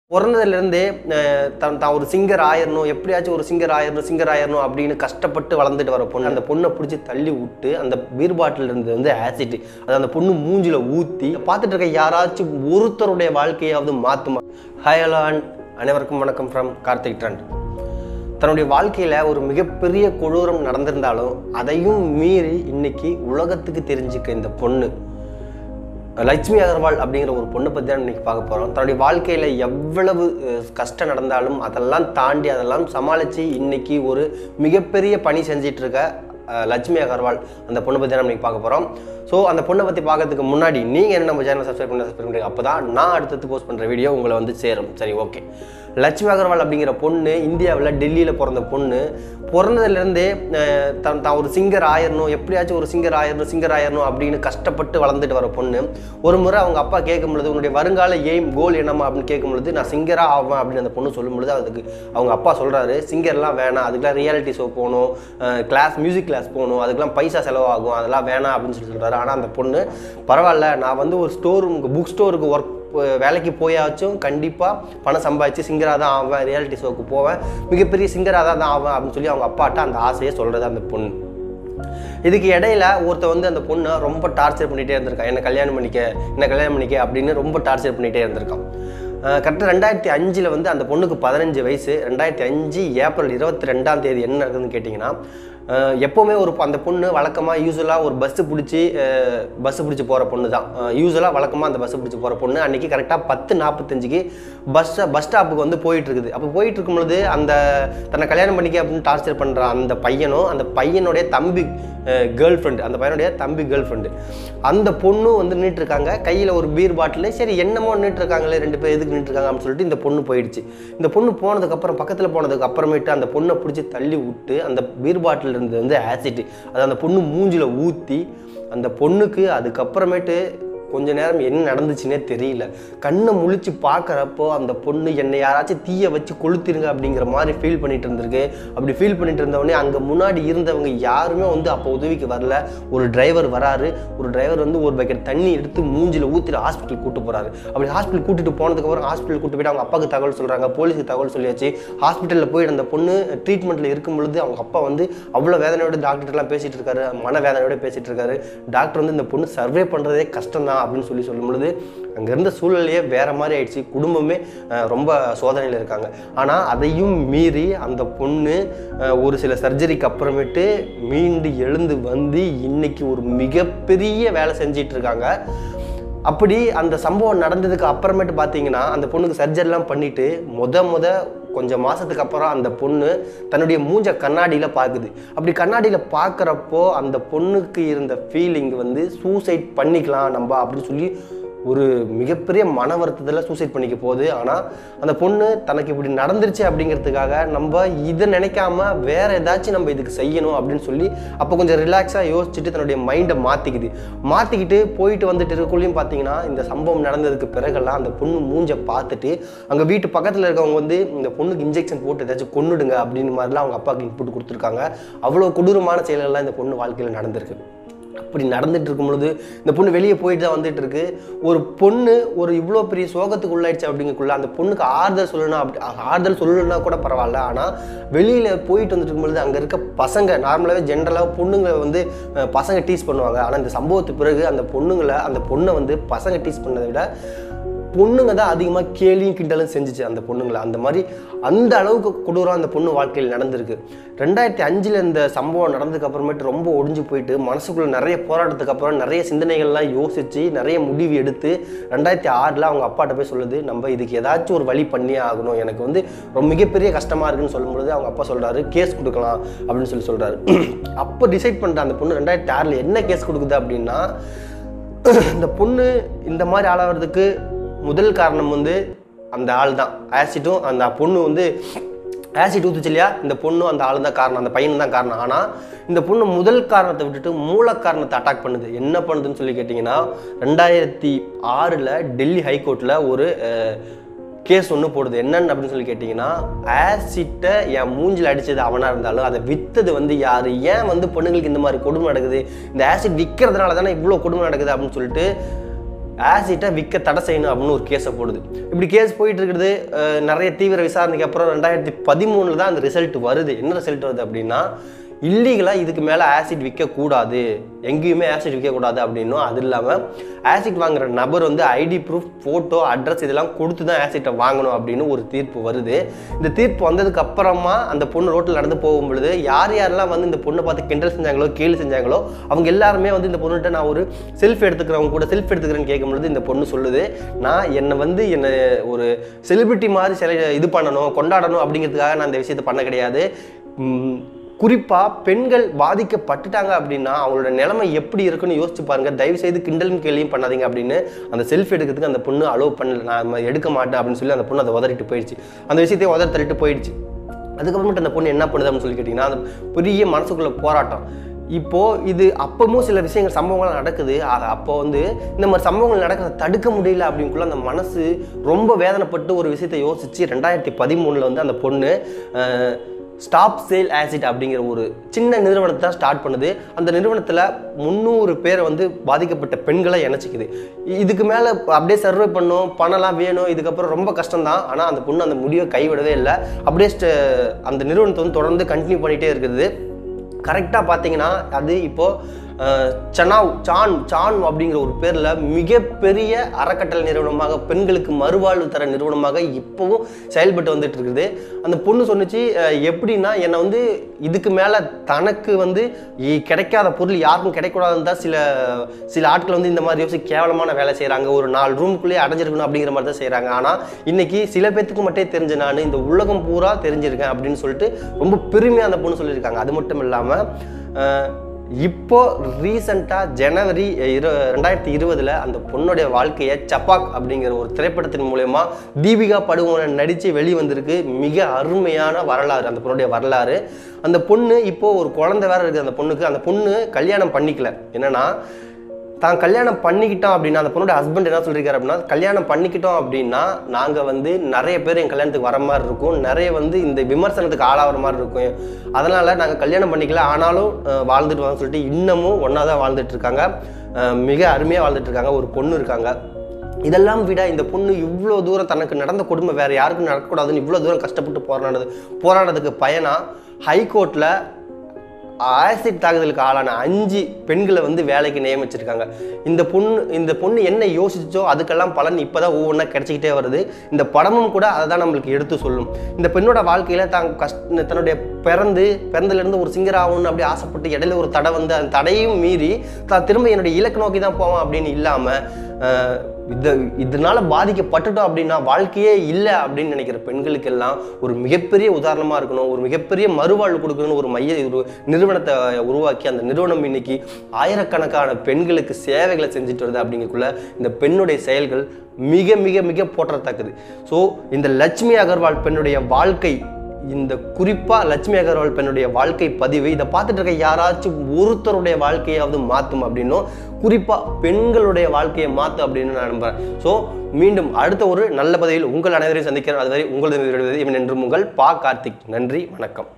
பிறந்ததுலேருந்தே தான் தான் ஒரு சிங்கர் ஆயிரணும் எப்படியாச்சும் ஒரு சிங்கர் ஆயிரணும் சிங்கர் ஆயிரணும் அப்படின்னு கஷ்டப்பட்டு வளர்ந்துட்டு வர பொண்ணு அந்த பொண்ணை பிடிச்சி தள்ளி விட்டு அந்த பீர் பாட்டில் இருந்து வந்து ஆசிட் அது அந்த பொண்ணு மூஞ்சில ஊற்றி பார்த்துட்டு இருக்க யாராச்சும் ஒருத்தருடைய வாழ்க்கையாவது மாற்றுமா ஹாய் ஹலோ அண்ட் அனைவருக்கும் வணக்கம் ஃப்ரம் கார்த்திக் ட்ரெண்ட் தன்னுடைய வாழ்க்கையில் ஒரு மிகப்பெரிய கொடூரம் நடந்திருந்தாலும் அதையும் மீறி இன்னைக்கு உலகத்துக்கு தெரிஞ்சுக்க இந்த பொண்ணு லட்சுமி அகர்வால் அப்படிங்கிற ஒரு பொண்ணை பற்றி தான் இன்னைக்கு பார்க்க போகிறோம் தன்னுடைய வாழ்க்கையில் எவ்வளவு அஹ், கஷ்டம் நடந்தாலும் அதெல்லாம் தாண்டி அதெல்லாம் சமாளித்து இன்னைக்கு ஒரு மிகப்பெரிய பணி செஞ்சிட்டு இருக்க அஹ், லட்சுமி அகர்வால் அந்த பொண்ணை பற்றி தான் நம்ம இன்னைக்கு பார்க்க போகிறோம் ஸோ அந்த பொண்ணை பற்றி பார்க்கறதுக்கு முன்னாடி நீங்கள் என்ன நம்ம சேனல் சப்ஸ்கிரைப் பண்ணி சப்ஸ்கிரைப் பண்ணுறீங்க அப்போ தான் நான் அடுத்தது போஸ்ட் பண்ணுற வீடியோ உங்களை வந்து சேரும் சரி ஓகே லட்சுமி அகர்வால் அப்படிங்கிற பொண்ணு இந்தியாவில் டெல்லியில் பிறந்த பொண்ணு பிறந்ததுலேருந்தே அஹ், தான் தான் ஒரு சிங்கர் ஆயிரணும் எப்படியாச்சும் ஒரு சிங்கர் ஆயிரணும் சிங்கர் ஆயிரணும் அப்படின்னு கஷ்டப்பட்டு வளர்ந்துட்டு வர பொண்ணு ஒரு முறை அவங்க அப்பா கேட்கும் பொழுது உன்னுடைய வருங்கால எய்ம் கோல் என்னம்மா அப்படின்னு கேட்கும் பொழுது நான் சிங்கராக ஆவேன் அப்படின்னு அந்த பொண்ணு சொல்லும் பொழுது அதுக்கு அவங்க அப்பா சொல்கிறாரு சிங்கர்லாம் வேணாம் அதுக்கெல்லாம் ரியாலிட்டி ஷோ போகணும் கிளாஸ் மியூசிக் கிளாஸ் போகணும் அதுக்கெல்லாம் பைசா செலவாகும் அதெல்லாம் வேணாம் அப்படின்னு சொல்லி சொல்கிறாரு ஆனால் அந்த பொண்ணு பரவாயில்ல நான் வந்து ஒரு ஸ்டோர் ரூமுக்கு புக் ஸ்டோருக்கு ஒர்க் வேலைக்கு போயாச்சும் கண்டிப்பாக பணம் சம்பாதிச்சு சிங்கராக தான் ஆவேன் ரியாலிட்டி ஷோக்கு போவேன் மிகப்பெரிய சிங்கராக தான் தான் ஆவேன் அப்படின்னு சொல்லி அவங்க அப்பாட்ட அந்த ஆசையை சொல்கிறது அந்த பொண்ணு இதுக்கு இடையில ஒருத்த வந்து அந்த பொண்ணை ரொம்ப டார்ச்சர் பண்ணிகிட்டே இருந்திருக்கான் என்ன கல்யாணம் பண்ணிக்க என்ன கல்யாணம் பண்ணிக்க அப்படின்னு ரொம்ப டார்ச்சர் பண்ணிகிட்டே இருந்திருக்கான் கரெக்டாக ரெண்டாயிரத்தி அஞ்சில் வந்து அந்த பொண்ணுக்கு பதினஞ்சு வயசு ரெண்டாயிரத்தி அஞ்சு ஏப்ரல் இருபத்தி ரெண்டாம் தேதி என்ன நடக்குதுன்னு கேட்டிங்கன்னா அஹ் எப்போவுமே ஒரு அந்த பொண்ணு வழக்கமாக யூஸ்வலாக ஒரு பஸ்ஸு பிடிச்சி பஸ்ஸு பிடிச்சி போகிற பொண்ணு தான் யூஸ்வலாக வழக்கமாக அந்த பஸ்ஸு பிடிச்சி போகிற பொண்ணு அன்றைக்கி கரெக்டாக பத்து நாற்பத்தஞ்சுக்கு பஸ்ஸை பஸ் ஸ்டாப்புக்கு வந்து போயிட்டு இருக்குது அப்போ போயிட்டு இருக்கும் பொழுது அந்த தன்னை கல்யாணம் பண்ணிக்க அப்படின்னு டார்ச்சர் பண்ணுற அந்த பையனும் அந்த பையனுடைய தம்பி கேர்ள் ஃப்ரெண்டு அந்த பையனுடைய தம்பி கேர்ள் ஃப்ரெண்டு அந்த பொண்ணும் வந்து நின்றுட்டு இருக்காங்க கையில் ஒரு பீர் பாட்டில் சரி என்னமோ நின்றுட்டு இருக்காங்களே ரெண்டு பேர் எதுக்கு நின்றுட்டு இருக்காங்க அப்படின்னு சொல்லிட்டு இந்த பொண்ணு போயிடுச்சு இந்த பொண்ணு போனதுக்கப்புறம் பக்கத்தில் போனதுக்கு அப்புறமேட்டு அந்த பொண்ணை பிடிச்சி தள்ளி விட்டு அந்த பீர் பாட்டில் இருந்து வந்து ஆசிட் அது அந்த பொண்ணு மூஞ்சில ஊற்றி அந்த பொண்ணுக்கு அதுக்கப்புறமேட்டு கொஞ்ச நேரம் என்ன நடந்துச்சுன்னே தெரியல கண்ணை முழிச்சு பார்க்குறப்போ அந்த பொண்ணு என்னை யாராச்சும் தீயை வச்சு கொளுத்திருங்க அப்படிங்கிற மாதிரி ஃபீல் பண்ணிட்டு இருந்திருக்கு அப்படி ஃபீல் பண்ணிட்டு இருந்தவொடனே அங்கே முன்னாடி இருந்தவங்க யாருமே வந்து அப்போ உதவிக்கு வரல ஒரு டிரைவர் வராரு ஒரு டிரைவர் வந்து ஒரு பக்கெட் தண்ணி எடுத்து மூஞ்சில ஊற்றிட்டு ஹாஸ்பிட்டல் கூட்டு போறாரு அப்படி ஹாஸ்பிட்டல் கூட்டிட்டு போனதுக்கப்புறம் ஹாஸ்பிட்டல் கூட்டு போயிட்டு அவங்க அப்பாவுக்கு தகவல் சொல்றாங்க போலீஸுக்கு தகவல் சொல்லியாச்சு ஹாஸ்பிட்டலில் போயிட்டு அந்த பொண்ணு ட்ரீட்மெண்ட்டில் இருக்கும் பொழுது அவங்க அப்பா வந்து அவ்வளோ வேதனையோட டாக்டர்லாம் பேசிட்டு இருக்காரு மன வேதனையோட பேசிட்டு இருக்காரு டாக்டர் வந்து இந்த பொண்ணு சர்வே பண்ணுறதே கஷ்டம் தான் அப்படின்னு சொல்லி சொல்லும் பொழுது அங்கே இருந்த சூழ்நிலையே வேற மாதிரி ஆயிடுச்சு குடும்பமே அஹ், ரொம்ப சோதனையில் இருக்காங்க ஆனால் அதையும் மீறி அந்த பொண்ணு அஹ், ஒரு சில சர்ஜரிக்கு அப்புறமேட்டு மீண்டு எழுந்து வந்து இன்னைக்கு ஒரு மிகப்பெரிய வேலை செஞ்சிட்டு இருக்காங்க அப்படி அந்த சம்பவம் நடந்ததுக்கு அப்புறமேட்டு பார்த்தீங்கன்னா அந்த பொண்ணுக்கு சர்ஜரிலாம் பண்ணிட்டு முத முத கொஞ்சம் மாதத்துக்கு அப்புறம் அந்த பொண்ணு தன்னுடைய மூஞ்ச கண்ணாடியில் பார்க்குது அப்படி கண்ணாடியில் பார்க்குறப்போ அந்த பொண்ணுக்கு இருந்த ஃபீலிங் வந்து சூசைட் பண்ணிக்கலாம் நம்ம அப்படின்னு சொல்லி ஒரு மிகப்பெரிய மன வருத்தத்தில் சூசைட் பண்ணிக்க போகுது ஆனால் அந்த பொண்ணு தனக்கு இப்படி நடந்துருச்சு அப்படிங்கிறதுக்காக நம்ம இதை நினைக்காம வேற ஏதாச்சும் நம்ம இதுக்கு செய்யணும் அப்படின்னு சொல்லி அப்போ கொஞ்சம் ரிலாக்ஸாக யோசிச்சுட்டு தன்னுடைய மைண்டை மாற்றிக்குது மாற்றிக்கிட்டு போயிட்டு வந்துட்டு இருக்கக்குள்ளேயும் பார்த்தீங்கன்னா இந்த சம்பவம் நடந்ததுக்கு பிறகெல்லாம் அந்த பொண்ணு மூஞ்ச பார்த்துட்டு அங்கே வீட்டு பக்கத்தில் இருக்கவங்க வந்து இந்த பொண்ணுக்கு இன்ஜெக்ஷன் போட்டு ஏதாச்சும் கொன்னுடுங்க அப்படின்னு மாதிரிலாம் அவங்க அப்பாவுக்கு இன்புட் கொடுத்துருக்காங்க அவ்வளோ கொடூரமான செயல்கள்லாம் இந்த பொண்ணு வாழ்க்கையில் நடந்திருக்கு அப்படி நடந்துட்டு இருக்கும் பொழுது இந்த பொண்ணு வெளியே போயிட்டு தான் வந்துட்டு இருக்கு ஒரு பொண்ணு ஒரு இவ்வளோ பெரிய சோகத்துக்கு உள்ளாயிடுச்சு அப்படிங்கக்குள்ள அந்த பொண்ணுக்கு ஆறுதல் சொல்லணும் அப்படி ஆறுதல் சொல்லணும்னா கூட பரவாயில்ல ஆனால் வெளியில் போயிட்டு வந்துட்டு இருக்கும்பொழுது அங்கே இருக்க பசங்க நார்மலாகவே ஜென்ரலாக பொண்ணுங்களை வந்து அஹ், பசங்க டீஸ் பண்ணுவாங்க ஆனால் இந்த சம்பவத்துக்கு பிறகு அந்த பொண்ணுங்களை அந்த பொண்ணை வந்து பசங்க டீஸ் பண்ணதை விட பொண்ணுங்க தான் அதிகமாக கேலியும் கிண்டலும் செஞ்சுச்சு அந்த பொண்ணுங்களை அந்த மாதிரி அந்த அளவுக்கு கொடூரம் அந்த பொண்ணு வாழ்க்கையில் நடந்திருக்கு ரெண்டாயிரத்தி அஞ்சில் இந்த சம்பவம் நடந்ததுக்கு அப்புறமேட்டு ரொம்ப ஒடிஞ்சு போயிட்டு மனசுக்குள்ள நிறைய போராட்டத்துக்கு அப்புறம் நிறைய சிந்தனைகள்லாம் யோசிச்சு நிறைய முடிவு எடுத்து ரெண்டாயிரத்தி ஆறில் அவங்க அப்பாட்ட போய் சொல்லுது நம்ம இதுக்கு ஏதாச்சும் ஒரு வழி பண்ணியே ஆகணும் எனக்கு வந்து ரொம்ப மிகப்பெரிய கஷ்டமாக இருக்குன்னு சொல்லும்பொழுது அவங்க அப்பா சொல்கிறாரு கேஸ் கொடுக்கலாம் அப்படின்னு சொல்லி சொல்கிறாரு அப்போ டிசைட் பண்ணுற அந்த பொண்ணு ரெண்டாயிரத்தி ஆறில் என்ன கேஸ் கொடுக்குது அப்படின்னா இந்த பொண்ணு இந்த மாதிரி ஆளாகிறதுக்கு முதல் காரணம் வந்து அந்த ஆள் தான் ஆசிட்டும் அந்த பொண்ணு வந்து ஆசிட் ஊத்துச்சு இல்லையா இந்த பொண்ணும் அந்த ஆளு தான் காரணம் அந்த பையனும் தான் காரணம் ஆனால் இந்த பொண்ணு முதல் காரணத்தை விட்டுட்டு மூல காரணத்தை அட்டாக் பண்ணுது என்ன பண்ணுதுன்னு சொல்லி கேட்டிங்கன்னா ரெண்டாயிரத்தி ஆறில் டெல்லி ஹைகோர்ட்டில் ஒரு கேஸ் ஒன்று போடுது என்னன்னு அப்படின்னு சொல்லி கேட்டிங்கன்னா ஆசிட்டை என் மூஞ்சில் அடித்தது அவனாக இருந்தாலும் அதை விற்றது வந்து யார் ஏன் வந்து பொண்ணுங்களுக்கு இந்த மாதிரி கொடுமை நடக்குது இந்த ஆசிட் விற்கிறதுனால தானே இவ்வளோ கொடுமை நடக்குது அப்படின்னு சொல்லிட்டு ஆசிட்டை விற்க தடை செய்யணும் அப்படின்னு ஒரு கேஸை போடுது இப்படி கேஸ் போயிட்டு இருக்குது அஹ், நிறைய தீவிர விசாரணைக்கு அப்புறம் ரெண்டாயிரத்தி பதிமூணில் தான் அந்த ரிசல்ட் வருது என்ன ரிசல்ட் வருது அப்படின்னா இல்லீகலாக இதுக்கு மேலே ஆசிட் விற்கக்கூடாது எங்கேயுமே ஆசிட் விற்கக்கூடாது அப்படின்னும் அது இல்லாமல் ஆசிட் வாங்குற நபர் வந்து ஐடி ப்ரூஃப் ஃபோட்டோ அட்ரஸ் இதெல்லாம் கொடுத்து தான் ஆசிட்டை வாங்கணும் அப்படின்னு ஒரு தீர்ப்பு வருது இந்த தீர்ப்பு வந்ததுக்கு அப்புறமா அந்த பொண்ணு ரோட்டில் நடந்து போகும் பொழுது யார் யாரெல்லாம் வந்து இந்த பொண்ணை பார்த்து கிண்டல் செஞ்சாங்களோ கேலி செஞ்சாங்களோ அவங்க எல்லாருமே வந்து இந்த பொண்ணுகிட்ட நான் ஒரு செல்ஃப் எடுத்துக்கிறவங்க கூட செல்ஃப் எடுத்துக்கிறேன்னு கேட்கும் பொழுது இந்த பொண்ணு சொல்லுது நான் என்னை வந்து என்னை ஒரு செலிபிரிட்டி மாதிரி சில இது பண்ணணும் கொண்டாடணும் அப்படிங்கிறதுக்காக நான் இந்த விஷயத்தை பண்ண கிடையாது உம், குறிப்பா பெண்கள் பாதிக்கப்பட்டுட்டாங்க அப்படின்னா அவங்களோட நிலைமை எப்படி இருக்குன்னு யோசிச்சு பாருங்க தயவு செய்து கிண்டலும் கேள்வியும் பண்ணாதீங்க அப்படின்னு அந்த செல்ஃப் எடுக்கிறதுக்கு அந்த பொண்ணு அலோவ் பண்ணல நான் எடுக்க மாட்டேன் அப்படின்னு சொல்லி அந்த பொண்ணு அதை உதறிட்டு போயிடுச்சு அந்த விஷயத்தையும் உதறி தள்ளிட்டு போயிடுச்சு அதுக்கப்புறமேட்டு அந்த பொண்ணு என்ன பண்ணுது அப்படின்னு சொல்லி கேட்டிங்கன்னா அந்த பெரிய மனசுக்குள்ள போராட்டம் இப்போ இது அப்பவும் சில விஷயங்கள் சம்பவங்கள் நடக்குது ஆக அப்போ வந்து இந்த மாதிரி சம்பவங்கள் நடக்கிறத தடுக்க முடியல அப்படிங்குள்ள அந்த மனசு ரொம்ப வேதனைப்பட்டு ஒரு விஷயத்தை யோசிச்சு ரெண்டாயிரத்தி பதிமூணில் வந்து அந்த பொண்ணு ஸ்டாப் சேல் ஆசிட் அப்படிங்கிற ஒரு சின்ன நிறுவனத்தை தான் ஸ்டார்ட் பண்ணுது அந்த நிறுவனத்தில் முந்நூறு பேரை வந்து பாதிக்கப்பட்ட பெண்களை இணைச்சிக்குது இ- இதுக்கு மேலே அப்படியே சர்வே பண்ணும் பணம்லாம் வேணும் இதுக்கப்புறம் ரொம்ப கஷ்டம்தான் ஆனால் அந்த பொண்ணு அந்த முடிவை கைவிடவே இல்லை அப்படியே ஸ்ட- அந்த நிறுவனத்தை வந்து தொடர்ந்து கண்டினியூ பண்ணிகிட்டே இருக்குது கரெக்டாக பார்த்தீங்கன்னா அது இப்போது சனாவ் சான் சான் அப்படிங்கிற ஒரு பேரில் மிகப்பெரிய அறக்கட்டளை நிறுவனமாக பெண்களுக்கு மறுவாழ்வு தர நிறுவனமாக இப்போவும் செயல்பட்டு வந்துட்டு இருக்குது அந்த பொண்ணு சொன்னுச்சு அஹ், எப்படின்னா என்னை வந்து இதுக்கு மேலே தனக்கு வந்து இ- கிடைக்காத பொருள் யாருக்கும் கிடைக்கூடாதுன்னு தான் சில சில ஆட்கள் வந்து இந்த மாதிரி யோசிச்சு கேவலமான வேலை செய்கிறாங்க ஒரு நாலு ரூமுக்குள்ளேயே அடைஞ்சிருக்கணும் அப்படிங்கிற மாதிரி தான் செய்கிறாங்க ஆனால் இன்னைக்கு சில பேத்துக்கு மட்டும் தெரிஞ்ச நான் இந்த உலகம் பூரா தெரிஞ்சிருக்கேன் அப்படின்னு சொல்லிட்டு ரொம்ப பெருமையாக அந்த பொண்ணு சொல்லியிருக்காங்க அது மட்டும் இல்லாமல் இப்போ ரீசண்டாக ஜனவரி இரு ரெண்டாயிரத்தி இருபதில் அந்த பொண்ணுடைய வாழ்க்கையை சப்பாக் அப்படிங்கிற ஒரு திரைப்படத்தின் மூலயமா தீபிகா படுகோனன் நடித்து வெளிவந்திருக்கு மிக அருமையான வரலாறு அந்த பொண்ணுடைய வரலாறு அந்த பொண்ணு இப்போ ஒரு குழந்தை வேற இருக்குது அந்த பொண்ணுக்கு அந்த பொண்ணு கல்யாணம் பண்ணிக்கல என்னன்னா தான் கல்யாணம் பண்ணிக்கிட்டோம் அப்படின்னா அந்த பொண்ணோட ஹஸ்பண்ட் என்ன சொல்லியிருக்காரு அப்படின்னா கல்யாணம் பண்ணிக்கிட்டோம் அப்படின்னா நாங்கள் வந்து நிறைய பேர் என் கல்யாணத்துக்கு வர மாதிரி இருக்கும் நிறைய வந்து இந்த விமர்சனத்துக்கு ஆளாகிற மாதிரி இருக்கும் அதனால் நாங்கள் கல்யாணம் பண்ணிக்கல ஆனாலும் அஹ், வாழ்ந்துட்டு வாங்க சொல்லிட்டு இன்னமும் ஒன்றா தான் வாழ்ந்துட்டு இருக்காங்க அஹ், மிக அருமையாக வாழ்ந்துட்டு இருக்காங்க ஒரு பொண்ணு இருக்காங்க இதெல்லாம் விட இந்த பொண்ணு இவ்வளோ தூரம் தனக்கு நடந்த கொடுமை வேற யாருக்கும் நடக்கக்கூடாதுன்னு இவ்வளோ தூரம் கஷ்டப்பட்டு போராடுறது போராடுறதுக்கு பயனா ஹைகோர்ட்டில் ஆசிட் தாக்குதலுக்கு ஆளான அஞ்சு பெண்களை வந்து வேலைக்கு நியமிச்சிருக்காங்க இந்த பொண்ணு இந்த பொண்ணு என்ன யோசிச்சோ அதுக்கெல்லாம் பலன் இப்போதான் ஒவ்வொன்றா கிடைச்சிக்கிட்டே வருது இந்த படமும் கூட அதை தான் நம்மளுக்கு எடுத்து சொல்லும் இந்த பெண்ணோட வாழ்க்கையில் தான் கஷ்ட தன்னுடைய பிறந்து பிறந்தலேருந்து ஒரு சிங்கர் ஆகணும்னு அப்படி ஆசைப்பட்டு இடையில ஒரு தடை வந்து அந்த தடையும் மீறி தான் திரும்ப என்னுடைய இலக்கு நோக்கி தான் போவேன் அப்படின்னு இல்லாமல் இது இதனால பாதிக்கப்பட்டுட்டோம் அப்படின்னா வாழ்க்கையே இல்லை அப்படின்னு நினைக்கிற பெண்களுக்கெல்லாம் ஒரு மிகப்பெரிய உதாரணமாக இருக்கணும் ஒரு மிகப்பெரிய மறுவாழ்வு கொடுக்கணும்னு ஒரு மைய ஒரு நிறுவனத்தை உருவாக்கி அந்த நிறுவனம் இன்னைக்கு ஆயிரக்கணக்கான பெண்களுக்கு சேவைகளை செஞ்சுட்டு வருது அப்படிங்கக்குள்ள இந்த பெண்ணுடைய செயல்கள் மிக மிக மிக போற்றத்தக்கது ஸோ இந்த லட்சுமி அகர்வால் பெண்ணுடைய வாழ்க்கை இந்த குறிப்பா லட்சுமி அகர்வால் பெண்ணுடைய வாழ்க்கை பதிவு இதை பார்த்துட்டு இருக்க யாராச்சும் ஒருத்தருடைய வாழ்க்கையாவது மாற்றும் அப்படின்னும் குறிப்பா பெண்களுடைய வாழ்க்கையை மாற்றும் அப்படின்னு நான் நம்புறேன் ஸோ மீண்டும் அடுத்த ஒரு நல்ல பதிவில் உங்கள் அனைவரையும் சந்திக்கிறேன் அதுவரை உங்களது இவன் என்றும் உங்கள் பா கார்த்திக் நன்றி வணக்கம்